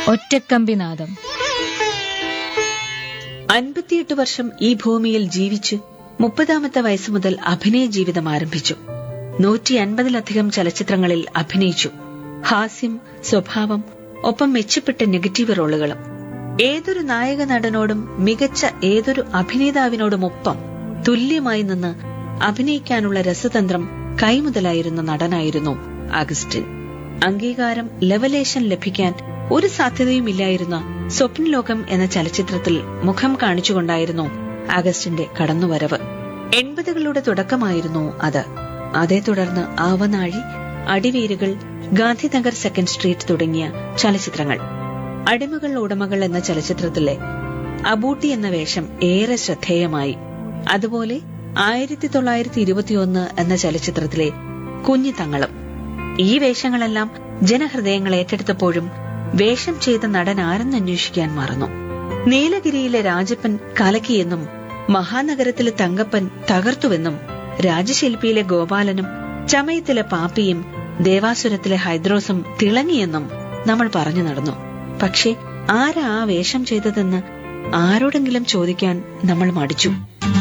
ഒറ്റക്കമ്പിനാദം അൻപത്തിയെട്ട് വർഷം ഈ ഭൂമിയിൽ ജീവിച്ച് മുപ്പതാമത്തെ വയസ്സ് മുതൽ അഭിനയ ജീവിതം ആരംഭിച്ചു നൂറ്റി അൻപതിലധികം ചലച്ചിത്രങ്ങളിൽ അഭിനയിച്ചു ഹാസ്യം സ്വഭാവം ഒപ്പം മെച്ചപ്പെട്ട നെഗറ്റീവ് റോളുകളും ഏതൊരു നായക നടനോടും മികച്ച ഏതൊരു അഭിനേതാവിനോടുമൊപ്പം തുല്യമായി നിന്ന് അഭിനയിക്കാനുള്ള രസതന്ത്രം കൈമുതലായിരുന്ന നടനായിരുന്നു അഗസ്റ്റിൻ അംഗീകാരം ലെവലേഷൻ ലഭിക്കാൻ ഒരു സാധ്യതയുമില്ലായിരുന്ന സ്വപ്നലോകം എന്ന ചലച്ചിത്രത്തിൽ മുഖം കാണിച്ചുകൊണ്ടായിരുന്നു അഗസ്റ്റിന്റെ കടന്നുവരവ് എൺപതുകളുടെ തുടക്കമായിരുന്നു അത് അതേ തുടർന്ന് ആവനാഴി അടിവേരുകൾ ഗാന്ധിനഗർ സെക്കൻഡ് സ്ട്രീറ്റ് തുടങ്ങിയ ചലച്ചിത്രങ്ങൾ അടിമകൾ ഉടമകൾ എന്ന ചലച്ചിത്രത്തിലെ അബൂട്ടി എന്ന വേഷം ഏറെ ശ്രദ്ധേയമായി അതുപോലെ ആയിരത്തി തൊള്ളായിരത്തി ഇരുപത്തിയൊന്ന് എന്ന ചലച്ചിത്രത്തിലെ കുഞ്ഞു തങ്ങളും ഈ വേഷങ്ങളെല്ലാം ജനഹൃദയങ്ങൾ ഏറ്റെടുത്തപ്പോഴും വേഷം ചെയ്ത നടൻ ആരെന്ന് അന്വേഷിക്കാൻ മറന്നു നീലഗിരിയിലെ രാജപ്പൻ കലക്കിയെന്നും മഹാനഗരത്തിലെ തങ്കപ്പൻ തകർത്തുവെന്നും രാജശില്പിയിലെ ഗോപാലനും ചമയത്തിലെ പാപ്പിയും ദേവാസുരത്തിലെ ഹൈദ്രോസും തിളങ്ങിയെന്നും നമ്മൾ പറഞ്ഞു നടന്നു പക്ഷെ ആരാ ആ വേഷം ചെയ്തതെന്ന് ആരോടെങ്കിലും ചോദിക്കാൻ നമ്മൾ മടിച്ചു